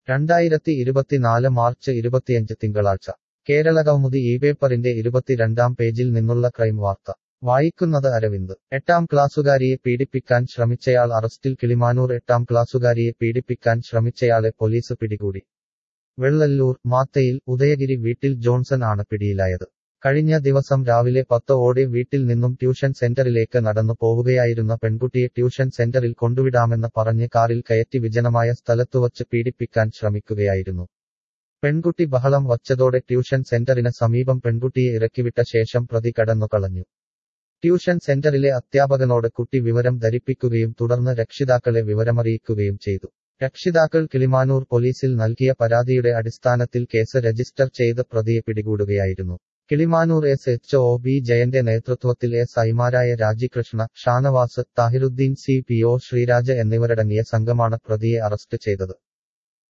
രണ്ടായിരത്തി ഇരുപത്തിനാല് മാർച്ച് ഇരുപത്തിയഞ്ച് തിങ്കളാഴ്ച കേരളകൗമുദി ഈ പേപ്പറിന്റെ ഇരുപത്തിരണ്ടാം പേജിൽ നിന്നുള്ള ക്രൈം വാർത്ത വായിക്കുന്നത് അരവിന്ദ് എട്ടാം ക്ലാസ്സുകാരിയെ പീഡിപ്പിക്കാൻ ശ്രമിച്ചയാൾ അറസ്റ്റിൽ കിളിമാനൂർ എട്ടാം ക്ലാസ്സുകാരിയെ പീഡിപ്പിക്കാൻ ശ്രമിച്ചയാളെ പോലീസ് പിടികൂടി വെള്ളല്ലൂർ മാത്തയിൽ ഉദയഗിരി വീട്ടിൽ ജോൺസൺ ആണ് പിടിയിലായത് കഴിഞ്ഞ ദിവസം രാവിലെ പത്ത് ഓടെ വീട്ടിൽ നിന്നും ട്യൂഷൻ സെന്ററിലേക്ക് നടന്നു പോവുകയായിരുന്ന പെൺകുട്ടിയെ ട്യൂഷൻ സെന്ററിൽ കൊണ്ടുവിടാമെന്ന് പറഞ്ഞ് കാറിൽ കയറ്റി വിജനമായ സ്ഥലത്തുവച്ച് പീഡിപ്പിക്കാൻ ശ്രമിക്കുകയായിരുന്നു പെൺകുട്ടി ബഹളം വച്ചതോടെ ട്യൂഷൻ സെന്ററിന് സമീപം പെൺകുട്ടിയെ ഇറക്കിവിട്ട ശേഷം പ്രതി കടന്നു കളഞ്ഞു ട്യൂഷൻ സെന്ററിലെ അധ്യാപകനോട് കുട്ടി വിവരം ധരിപ്പിക്കുകയും തുടർന്ന് രക്ഷിതാക്കളെ വിവരമറിയിക്കുകയും ചെയ്തു രക്ഷിതാക്കൾ കിളിമാനൂർ പോലീസിൽ നൽകിയ പരാതിയുടെ അടിസ്ഥാനത്തിൽ കേസ് രജിസ്റ്റർ ചെയ്ത് പ്രതിയെ പിടികൂടുകയായിരുന്നു Kilimanoor S H O B ജയന്റെ നേതൃത്വത്തിൽ എസ് ഐമാരായ Rajikrishna Shanavas Thahirudheen C P O Sreeraja എന്നിവരടങ്ങിയ സംഘമാണ് പ്രതിയെ അറസ്റ്റ് ചെയ്തത്